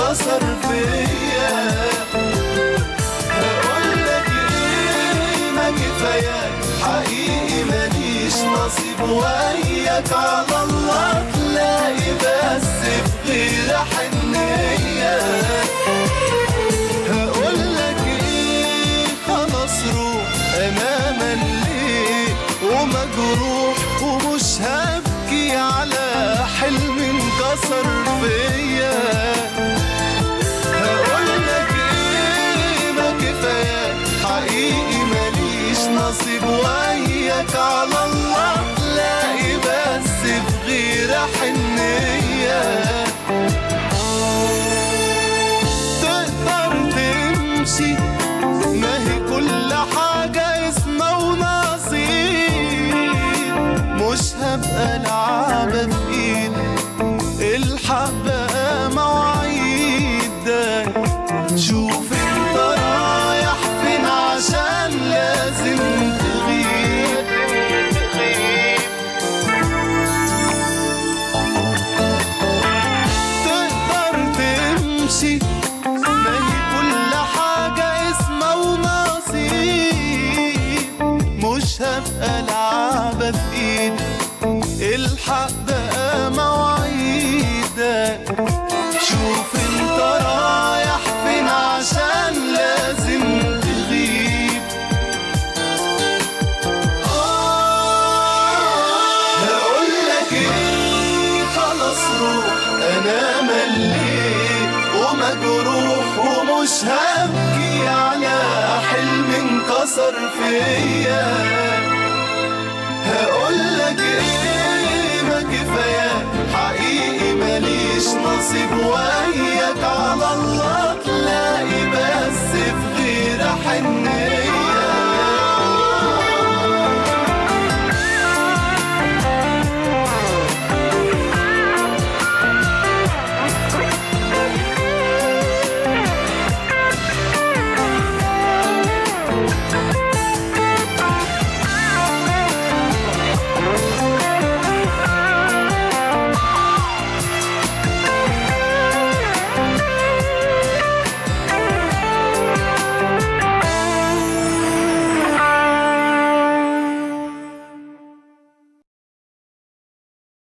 انكسر فيا هقولك ايه ما كفاياك حقيقي ماليش نصيب وياك على الله تلاقي بس في غير حنية هقولك ايه خلاص روح انا مليت ومجروح ومش هبكي على حلم انكسر فيا هقولك ايه ما كفاياك حقيقي ماليش نصيب وياك على الله تلاقي بس في غير حنية تقدر تمشي ما هي كل حاجة اسمها ونصيب مش هبقى لعبة في ايدك الحق بقى مواعيدك شوف انت رايح فين عشان لازم تغيب تقدر تمشي ما هي كل حاجة اسمها ونصيب مش هبقى لعبة في ايدك الحق بقى مواعيدك شوف انت رايح فين عشان لازم تغيب هقولك ايه خلاص روح انا مليت ومجروح ومش هبكي على حلم انكسر فيا هقولك ايه ما كفاياك حقيقي ماليش نصيب وياك